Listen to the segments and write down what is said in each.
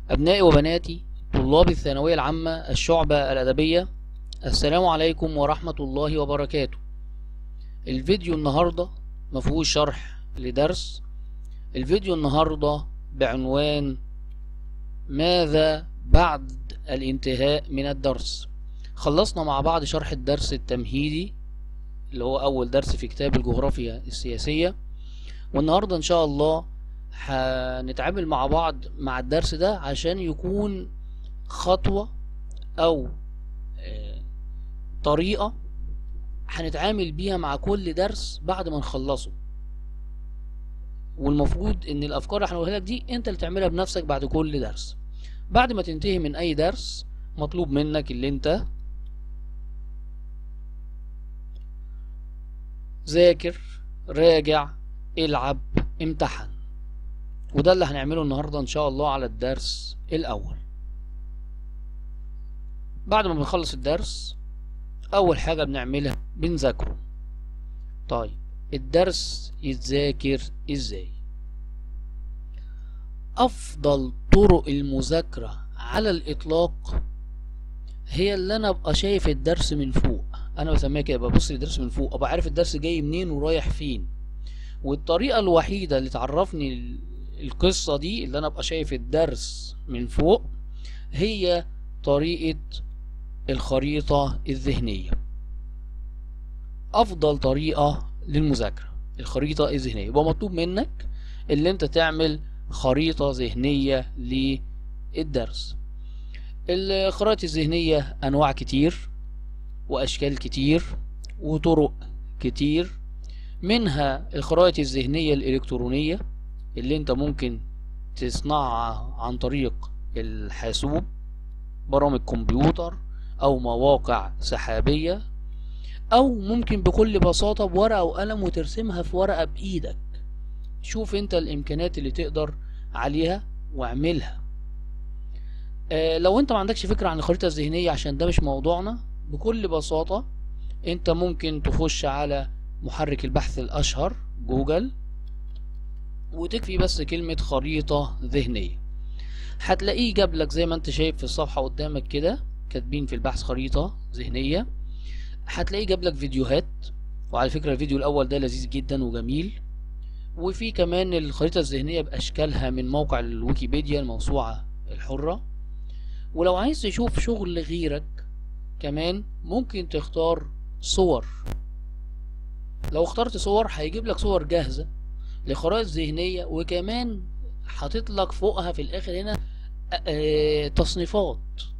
أبنائي وبناتي طلاب الثانوية العامة الشعبة الأدبية السلام عليكم ورحمة الله وبركاته الفيديو النهاردة مفهوش شرح لدرس الفيديو النهاردة بعنوان ماذا بعد الانتهاء من الدرس خلصنا مع بعض شرح الدرس التمهيدي اللي هو أول درس في كتاب الجغرافيا السياسية والنهاردة إن شاء الله هنتعامل مع بعض مع الدرس ده عشان يكون خطوة أو آه، طريقة هنتعامل بيها مع كل درس بعد ما نخلصه والمفروض ان الافكار اللي هنقولها لك دي انت اللي تعملها بنفسك بعد كل درس بعد ما تنتهي من اي درس مطلوب منك اللي انت ذاكر راجع العب امتحن وده اللي هنعمله النهارده ان شاء الله على الدرس الاول بعد ما بنخلص الدرس اول حاجه بنعملها بنذاكره طيب الدرس يتذاكر ازاي افضل طرق المذاكره على الاطلاق هي اللي انا ابقى شايف الدرس من فوق انا بسميها كده ببص للدرس من فوق ابقى عارف الدرس جاي منين ورايح فين والطريقه الوحيده اللي تعرفني ال- القصه دي اللي انا ابقى شايف الدرس من فوق هي طريقه الخريطه الذهنيه افضل طريقه للمذاكره الخريطه الذهنيه يبقى مطلوب منك اللي انت تعمل خريطه ذهنيه للدرس الخرائط الذهنيه انواع كتير واشكال كتير وطرق كتير منها الخرائط الذهنيه الالكترونيه اللي انت ممكن تصنعها عن طريق الحاسوب برامج كمبيوتر او مواقع سحابيه او ممكن بكل بساطة بورقة وقلم وترسمها في ورقة بايدك شوف انت الامكانيات اللي تقدر عليها واعملها آه لو انت ما عندكش فكرة عن الخريطة الذهنية عشان ده مش موضوعنا بكل بساطة انت ممكن تخش على محرك البحث الاشهر جوجل وتكفي بس كلمة خريطة ذهنية هتلاقيه جاب لك زي ما انت شايف في الصفحة قدامك كده كاتبين في البحث خريطة ذهنية هتلاقيه جاب لك فيديوهات وعلى فكرة الفيديو الأول ده لذيذ جدا وجميل وفي كمان الخريطة الذهنية بأشكالها من موقع الويكيبيديا الموسوعة الحرة ولو عايز تشوف شغل غيرك كمان ممكن تختار صور لو اخترت صور هيجيب لك صور جاهزة لخرائط ذهنية وكمان حاطط لك فوقها في الآخر هنا آه، آه، تصنيفات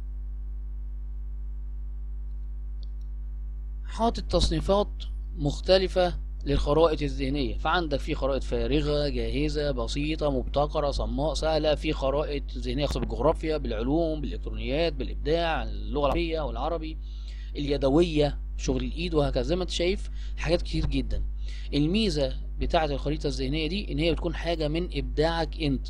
حاطط تصنيفات مختلفة للخرائط الذهنية فعندك في خرائط فارغة جاهزة بسيطة مبتكرة صماء سهلة في خرائط ذهنية خاصة بالجغرافيا بالعلوم بالإلكترونيات بالإبداع اللغة العربية والعربي اليدوية شغل الإيد وهكذا زي ما أنت شايف حاجات كتير جدا الميزة بتاعة الخريطة الذهنية دي إن هي بتكون حاجة من إبداعك أنت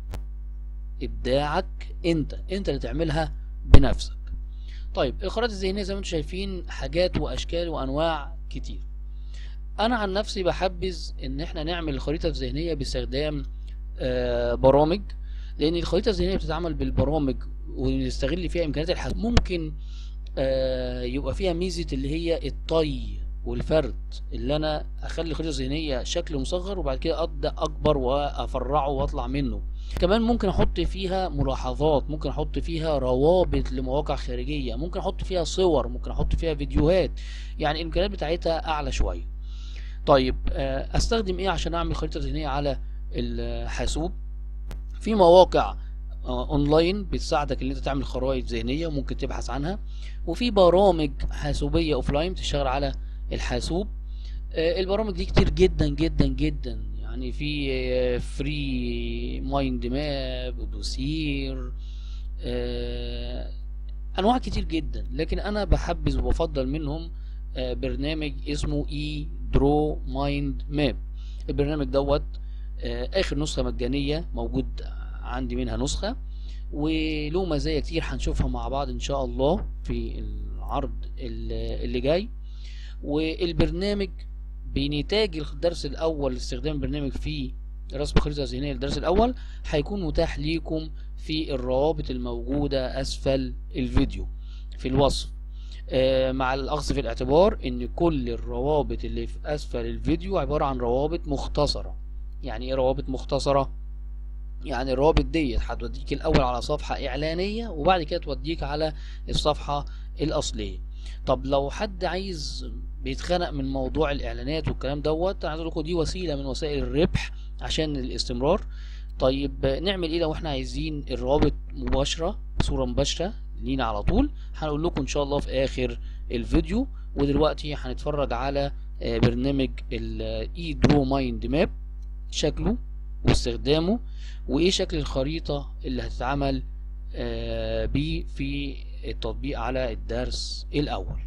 إبداعك أنت أنت اللي تعملها بنفسك طيب الخرائط الذهنية زي ما انتم شايفين حاجات واشكال وانواع كتير انا عن نفسي بحبذ ان احنا نعمل الخريطة الذهنية باستخدام آه، برامج لان الخريطة الذهنية بتتعمل بالبرامج ونستغل فيها امكانيات الحاسوب ممكن آه، يبقى فيها ميزة اللي هي الطي والفرد اللي انا اخلي الخريطة الذهنية شكل مصغر وبعد كده ابدا اكبر وافرعه واطلع منه كمان ممكن احط فيها ملاحظات ممكن احط فيها روابط لمواقع خارجية ممكن احط فيها صور ممكن احط فيها فيديوهات يعني الامكانيات بتاعتها اعلى شوية طيب آه، استخدم ايه عشان اعمل خريطة ذهنية على الحاسوب في مواقع آه، اونلاين بتساعدك ان انت تعمل خرائط ذهنية وممكن تبحث عنها وفي برامج حاسوبية اوفلاين بتشتغل على الحاسوب آه، البرامج دي كتير جدا جدا جدا يعني في فري مايند ماب ودوسير آه، انواع كتير جدا لكن انا بحبذ وبفضل منهم آه، برنامج اسمه اي درو مايند ماب البرنامج دوت آه، اخر نسخة مجانية موجود عندي منها نسخة وله مزايا كتير هنشوفها مع بعض ان شاء الله في العرض اللي اللي جاي والبرنامج بنتاج الدرس الاول لاستخدام البرنامج في رسم خريطة ذهنية للدرس الاول هيكون متاح ليكم في الروابط الموجودة أسفل الفيديو في الوصف آه، مع الأخذ في الاعتبار إن كل الروابط اللي في أسفل الفيديو عبارة عن روابط مختصرة يعني إيه روابط مختصرة؟ يعني الروابط ديت هتوديك الأول على صفحة إعلانية وبعد كده توديك على الصفحة الأصلية طب لو حد عايز بيتخنق من موضوع الإعلانات والكلام دوت عايز أقول لكم دي وسيلة من وسائل الربح عشان الاستمرار طيب نعمل ايه لو احنا عايزين الروابط مباشرة بصورة مباشرة لينا على طول هنقول لكم ان شاء الله في اخر الفيديو ودلوقتي هنتفرج على آه، برنامج الاي درو مايند ماب شكله واستخدامه وايه شكل الخريطة اللي هتتعمل آه، بيه في التطبيق على الدرس الاول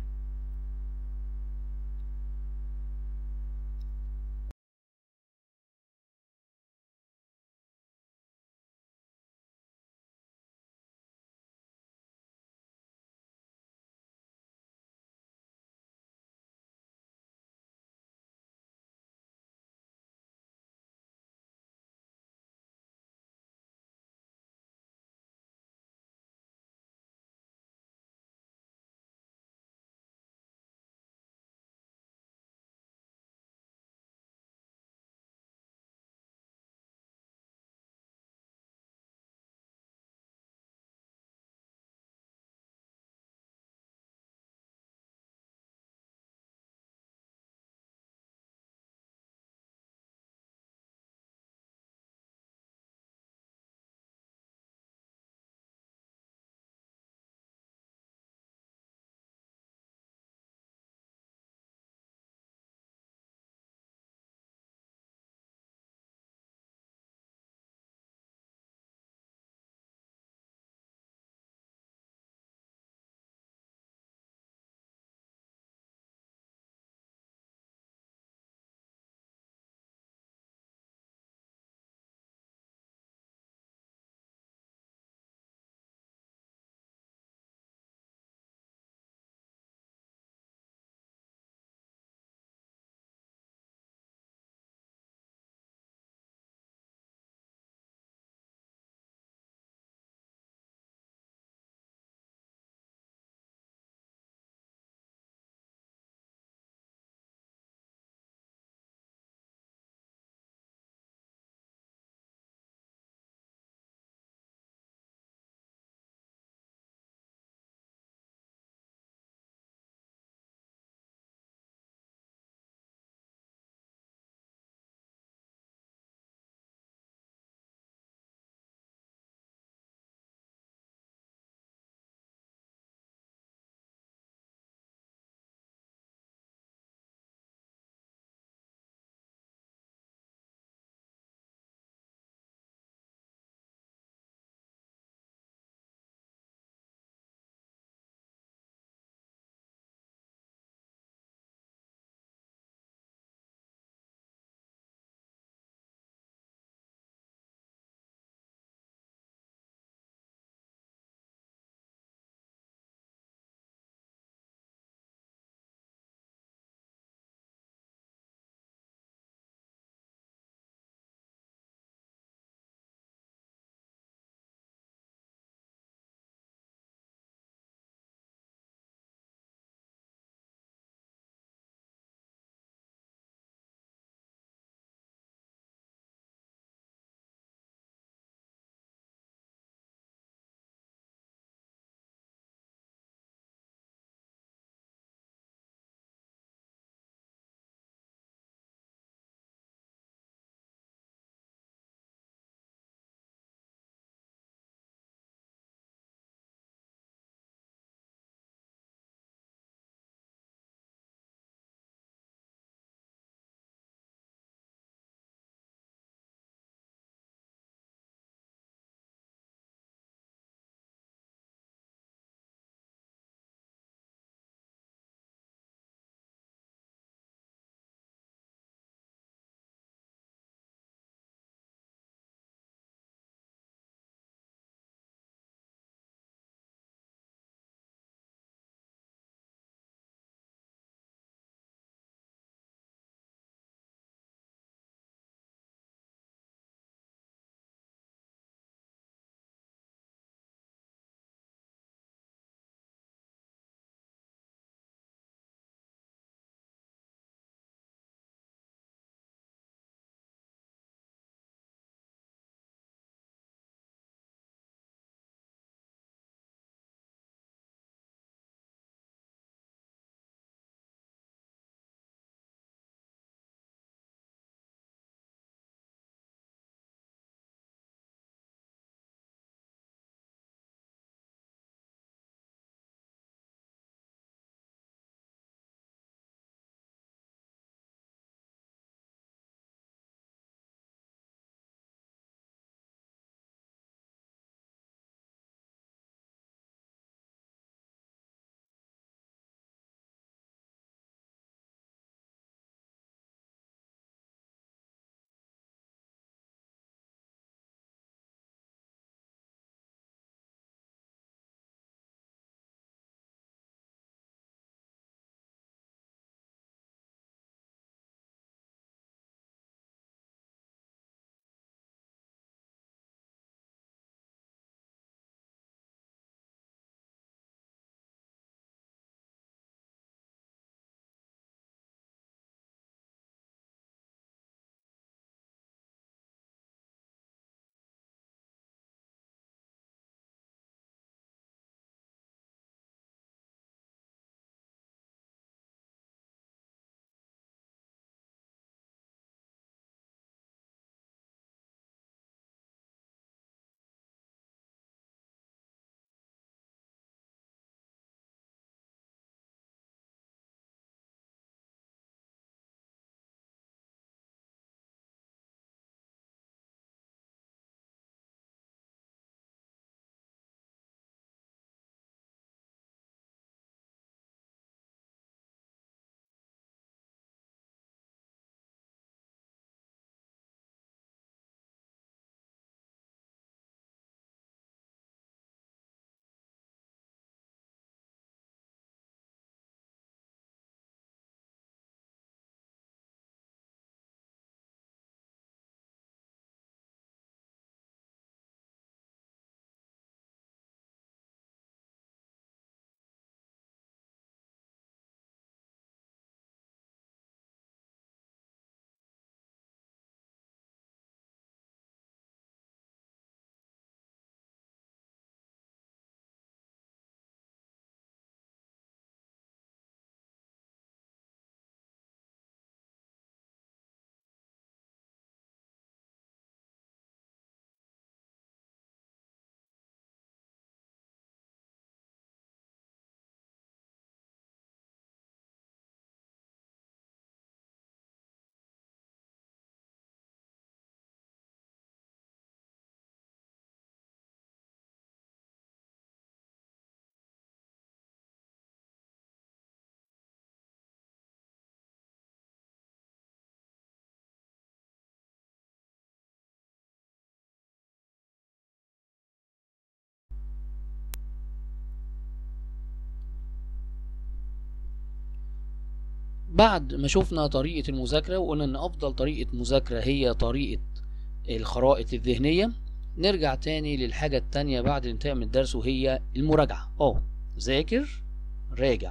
بعد ما شفنا طريقة المذاكرة وقلنا ان افضل طريقة مذاكرة هي طريقة الخرائط الذهنية نرجع تاني للحاجة التانية بعد الانتهاء من الدرس وهي المراجعة اه ذاكر راجع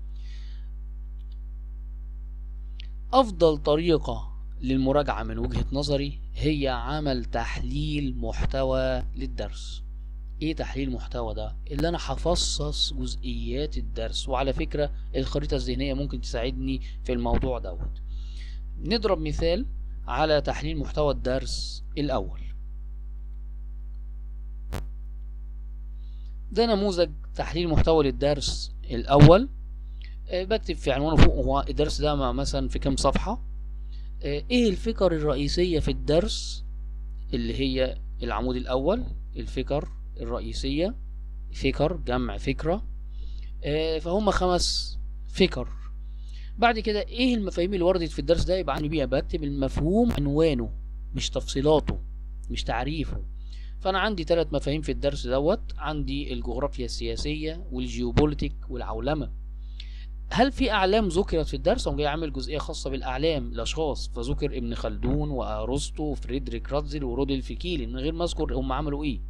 افضل طريقة للمراجعة من وجهة نظري هي عمل تحليل محتوى للدرس ايه تحليل محتوى ده اللي انا هفصص جزئيات الدرس وعلى فكرة الخريطة الذهنية ممكن تساعدني في الموضوع دوت نضرب مثال على تحليل محتوى الدرس الاول ده نموذج تحليل محتوى للدرس الاول أه بكتب في عنوانه فوق هو الدرس ده مثلا في كام صفحة أه ايه الفكر الرئيسية في الدرس اللي هي العمود الاول الفكر الرئيسية فكر جمع فكرة أه فهم خمس فكر بعد كده ايه المفاهيم اللي وردت في الدرس ده يبقى عني بيها بكتب المفهوم عنوانه مش تفصيلاته مش تعريفه فانا عندي ثلاث مفاهيم في الدرس دوت عندي الجغرافيا السياسية والجيوبوليتيك والعولمة هل في اعلام ذكرت في الدرس هم جاي عامل جزئيه خاصه بالاعلام الاشخاص فذكر ابن خلدون وارسطو وفريدريك راتزل ورودولف كيلي من غير ما اذكر هم عملوا ايه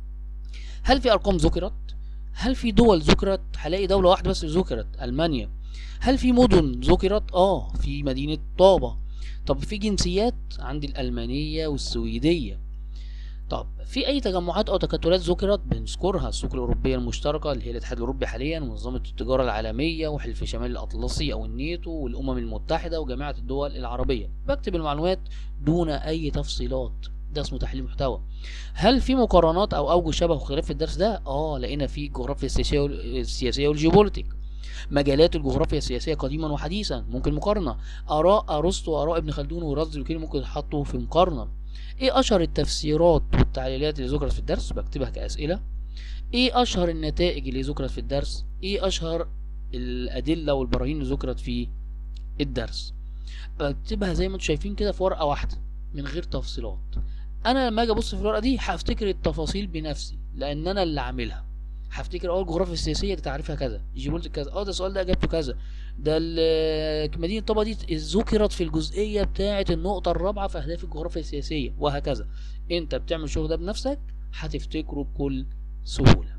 هل في ارقام ذكرت هل في دول ذكرت هلاقي دوله واحده بس ذكرت المانيا هل في مدن ذكرت اه في مدينه طابه طب في جنسيات عندي الالمانيه والسويديه طب في اي تجمعات او تكتلات ذكرت بنذكرها السوق الاوروبيه المشتركه اللي هي الاتحاد الاوروبي حاليا ومنظمه التجاره العالميه وحلف شمال الاطلسي او الناتو والامم المتحده وجامعه الدول العربيه بكتب المعلومات دون اي تفصيلات ده اسمه تحليل محتوى هل في مقارنات او اوجه شبه وخلاف في الدرس ده اه لقينا في الجغرافيا السياسيه السياسيه والجيوبوليتيك مجالات الجغرافيا السياسيه قديما وحديثا ممكن مقارنه اراء ارسطو واراء ابن خلدون ورازل وكيل ممكن يتحطوا في مقارنه ايه اشهر التفسيرات والتعليلات اللي ذكرت في الدرس بكتبها كاسئله ايه اشهر النتائج اللي ذكرت في الدرس ايه اشهر الادله والبراهين اللي ذكرت في الدرس بكتبها زي ما انتم شايفين كده في ورقه واحده من غير تفصيلات انا لما اجي ابص في الورقه دي هفتكر التفاصيل بنفسي لان انا اللي عاملها هفتكر اه الجغرافيا السياسيه دي تعريفها كذا جيبولت كذا اه ده السؤال ده اجابته كذا ده مدينه طبا دي ذكرت في الجزئيه بتاعه النقطه الرابعه في اهداف الجغرافيا السياسيه وهكذا انت بتعمل الشغل ده بنفسك هتفتكره بكل سهوله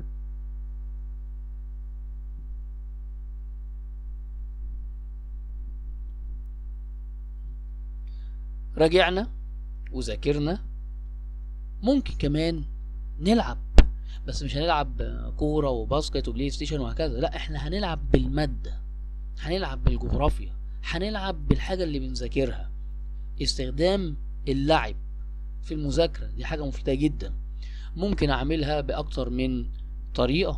راجعنا وذاكرنا ممكن كمان نلعب بس مش هنلعب كورة وباسكت وبلاي ستيشن وهكذا لا احنا هنلعب بالمادة هنلعب بالجغرافيا هنلعب بالحاجة اللي بنذاكرها استخدام اللعب في المذاكرة دي حاجة مفيدة جدا ممكن اعملها باكتر من طريقة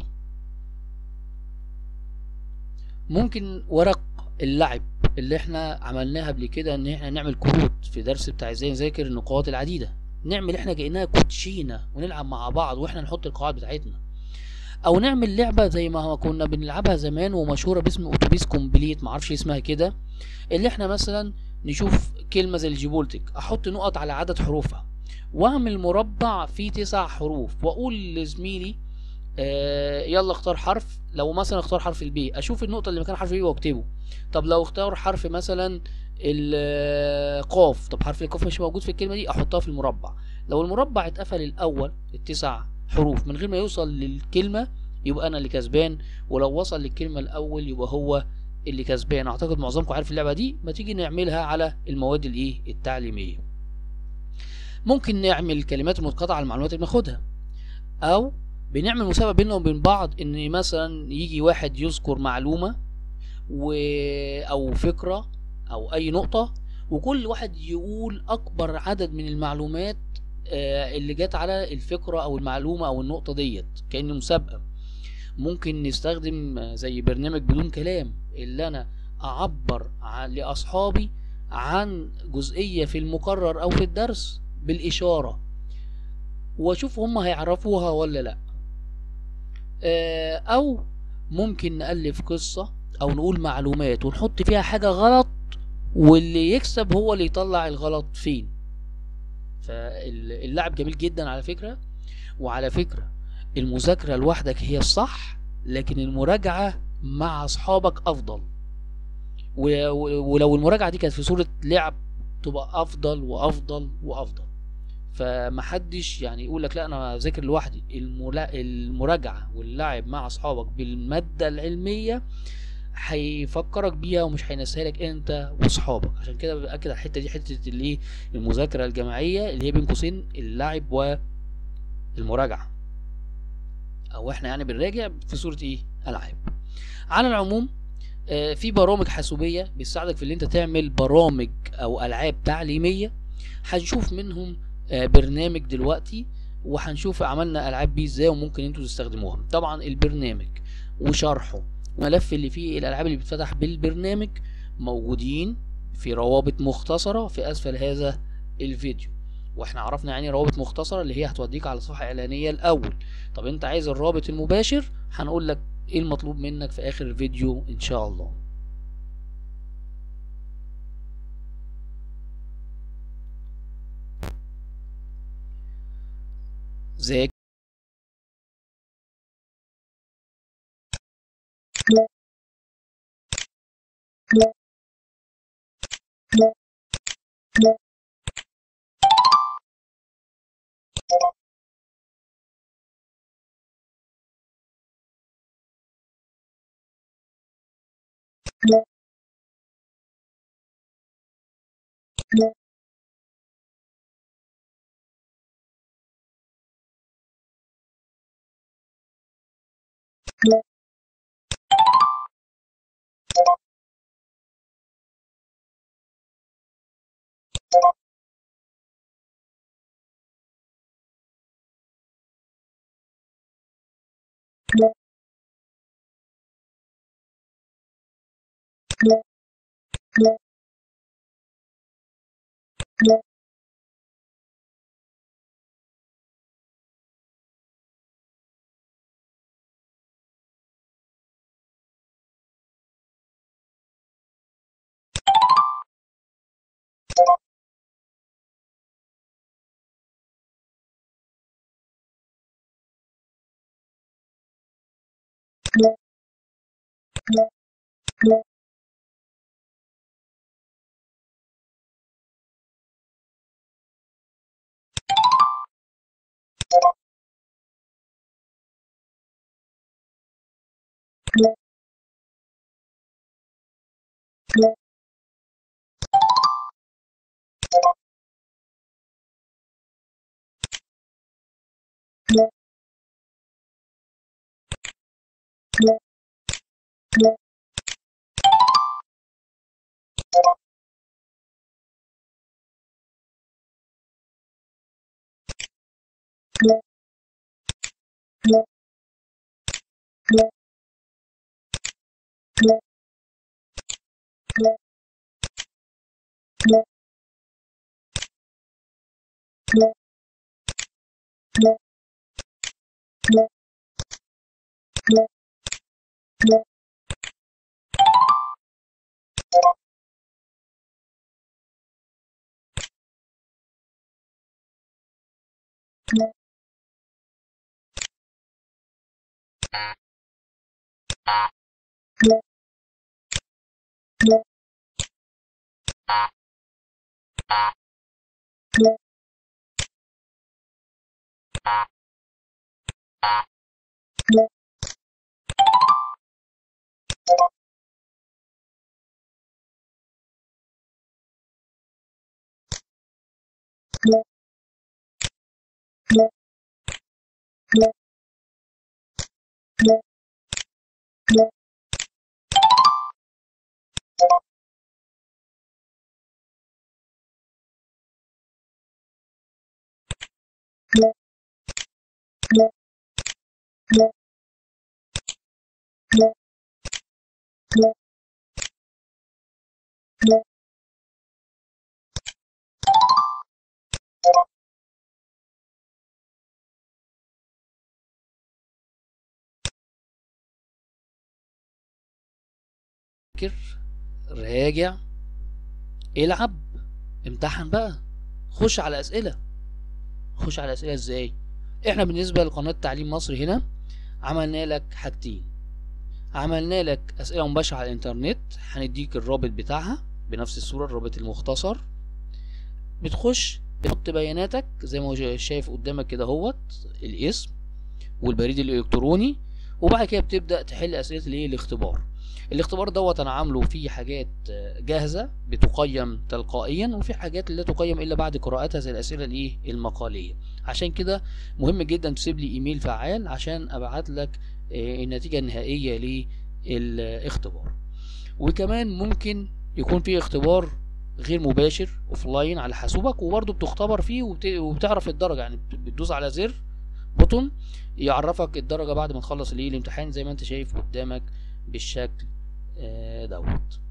ممكن ورق اللعب اللي احنا عملناها قبل كده ان احنا نعمل كروت في درس بتاع ازاي نذاكر النقاط العديدة نعمل احنا كأنها كوتشينة ونلعب مع بعض واحنا نحط القواعد بتاعتنا او نعمل لعبة زي ما كنا بنلعبها زمان ومشهورة باسم اتوبيس كومبليت معرفش اسمها كده اللي احنا مثلا نشوف كلمة زي الجيبولتيك احط نقط على عدد حروفها واعمل مربع فيه تسع حروف واقول لزميلي آه يلا اختار حرف لو مثلا اختار حرف البي اشوف النقطة اللي مكان حرف البي واكتبه طب لو اختار حرف مثلا القاف طب حرف القاف مش موجود في الكلمة دي احطها في المربع لو المربع اتقفل الاول التسع حروف من غير ما يوصل للكلمة يبقى انا اللي كسبان ولو وصل للكلمة الاول يبقى هو اللي كسبان اعتقد معظمكم عارف اللعبة دي ما تيجي نعملها على المواد الايه التعليمية ممكن نعمل كلمات منقطعة على المعلومات اللي بناخدها او بنعمل مسابقة بيننا وبين بعض ان مثلا يجي واحد يذكر معلومة و... او فكرة او اي نقطة وكل واحد يقول اكبر عدد من المعلومات اللي جت على الفكرة او المعلومة او النقطة ديت كأن مسابقة ممكن نستخدم زي برنامج بدون كلام اللي انا اعبر عن لاصحابي عن جزئية في المقرر او في الدرس بالاشارة واشوف هم هيعرفوها ولا لا او ممكن نألف قصة او نقول معلومات ونحط فيها حاجة غلط واللي يكسب هو اللي يطلع الغلط فين فاللعب جميل جدا على فكرة وعلى فكرة المذاكرة لوحدك هي الصح لكن المراجعة مع اصحابك افضل و- و- ولو المراجعه دي كانت في صوره لعب تبقى افضل وافضل وافضل فمحدش يعني يقول لك لا انا ذاكر لوحدي الملا- المراجعه واللعب مع اصحابك بالماده العلميه هيفكرك بيها ومش هينساها لك انت واصحابك عشان كده باكد على الحته دي حته الايه المذاكره الجماعيه اللي هي بين قوسين اللعب والمراجعه او احنا يعني بنراجع في صوره ايه العاب على العموم آه، في برامج حاسوبيه بتساعدك في اللي انت تعمل برامج او العاب تعليميه هنشوف منهم آه، برنامج دلوقتي وهنشوف عملنا العاب بيه ازاي وممكن انتوا تستخدموها طبعا البرنامج وشرحه الملف اللي فيه الالعاب اللي بتفتح بالبرنامج موجودين في روابط مختصره في اسفل هذا الفيديو واحنا عرفنا يعني روابط مختصره اللي هي هتوديك على صفحه اعلانيه الاول طب انت عايز الرابط المباشر هنقول لك ايه المطلوب منك في اخر الفيديو ان شاء الله ذاكر ذاكر راجع العب امتحن بقى خش على اسئله خش على اسئله ازاي احنا بالنسبه لقناه تعليم مصر هنا عملنا لك حاجتين عملنا لك اسئله مباشره على الانترنت هنديك الرابط بتاعها بنفس الصوره الرابط المختصر بتخش تحط بياناتك زي ما هو شايف قدامك كده اهوت الاسم والبريد الالكتروني وبعد كده بتبدا تحل اسئله الايه الاختبار الاختبار دوت انا عامله فيه حاجات جاهزه بتقيم تلقائيا وفي حاجات لا تقيم الا بعد قراءتها زي الاسئله الايه المقاليه عشان كده مهم جدا تسيب لي ايميل فعال عشان ابعت لك النتيجه النهائيه للاختبار وكمان ممكن يكون في اختبار غير مباشر اوفلاين على حاسوبك وبرضه بتختبر فيه وبتعرف الدرجه يعني بتدوس على زر بوتون يعرفك الدرجه بعد ما تخلص الايه الامتحان زي ما انت شايف قدامك بالشكل دوت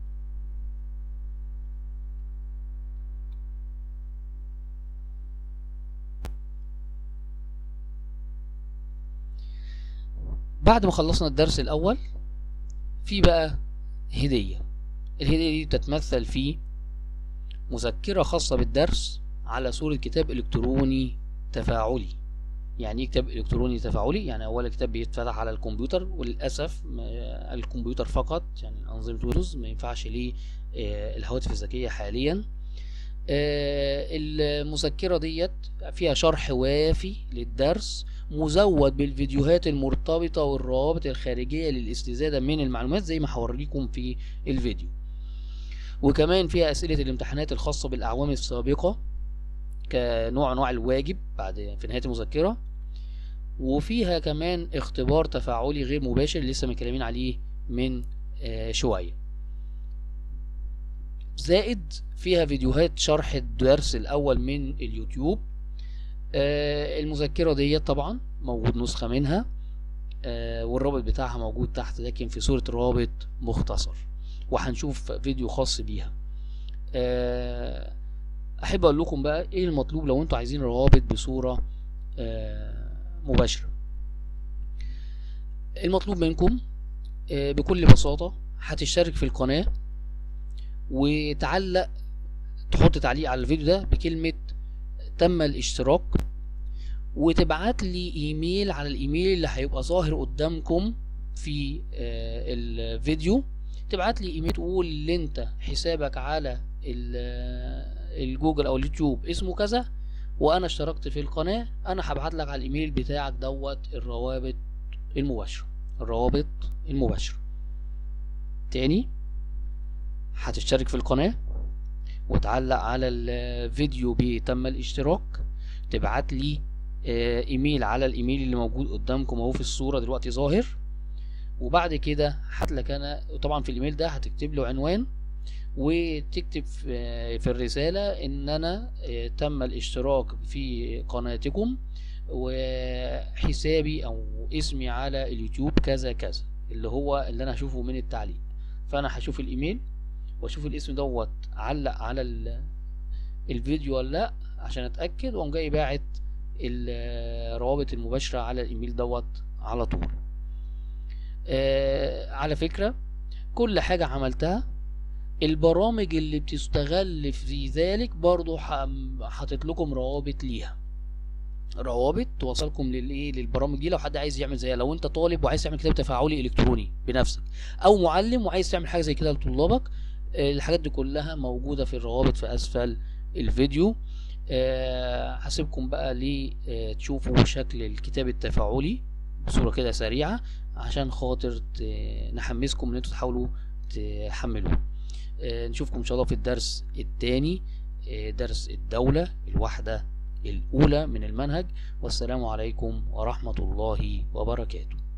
بعد ما خلصنا الدرس الاول في بقى هديه الهديه دي بتتمثل في مذكره خاصه بالدرس على صوره كتاب الكتروني تفاعلي يعني ايه كتاب الكتروني تفاعلي يعني اول كتاب بيتفتح على الكمبيوتر وللاسف الكمبيوتر فقط يعني انظمه ويندوز ما ينفعش ليه الهواتف الذكيه حاليا المذكره ديت فيها شرح وافي للدرس مزود بالفيديوهات المرتبطه والروابط الخارجيه للاستزاده من المعلومات زي ما هوريكم في الفيديو وكمان فيها اسئله الامتحانات الخاصه بالاعوام السابقه كنوع انواع الواجب بعد في نهايه المذكره وفيها كمان اختبار تفاعلي غير مباشر لسه متكلمين عليه من آه شويه زائد فيها فيديوهات شرح الدرس الاول من اليوتيوب آه المذكره ديت طبعا موجود نسخه منها آه والرابط بتاعها موجود تحت لكن في صوره رابط مختصر وهنشوف فيديو خاص بيها احب اقول لكم بقى ايه المطلوب لو انتوا عايزين روابط بصوره مباشره المطلوب منكم بكل بساطه هتشترك في القناه وتعلق تحط تعليق على الفيديو ده بكلمه تم الاشتراك وتبعت لي ايميل على الايميل اللي هيبقى ظاهر قدامكم في الفيديو تبعت لي ايميل تقول ان انت حسابك على الجوجل او اليوتيوب اسمه كذا وانا اشتركت في القناه انا هبعت لك على الايميل بتاعك دوت الروابط المباشره الروابط المباشره تاني هتشترك في القناه وتعلق على الفيديو بتم الاشتراك تبعت لي ايميل على الايميل اللي موجود قدامكم اهو في الصوره دلوقتي ظاهر وبعد كده هاتلك انا طبعا في الايميل ده هتكتب له عنوان وتكتب في الرسالة ان انا تم الاشتراك في قناتكم وحسابي او اسمي على اليوتيوب كذا كذا اللي هو اللي انا هشوفه من التعليق فانا هشوف الايميل واشوف الاسم دوت علق على الفيديو ولا لا عشان اتاكد واقوم جاي باعت الروابط المباشرة على الايميل دوت على طول آه على فكرة كل حاجة عملتها البرامج اللي بتستغل في ذلك برضو حاطط لكم روابط ليها روابط توصلكم للايه للبرامج دي لو حد عايز يعمل زيها لو انت طالب وعايز تعمل كتاب تفاعلي الكتروني بنفسك او معلم وعايز تعمل حاجه زي كده لطلابك الحاجات دي كلها موجوده في الروابط في اسفل الفيديو هسيبكم بقى ليه تشوفوا شكل الكتاب التفاعلي بصوره كده سريعه عشان خاطر نحمسكم ان انتوا تحاولوا تحملوه نشوفكم ان شاء الله في الدرس الثاني درس الدولة الوحدة الأولى من المنهج والسلام عليكم ورحمة الله وبركاته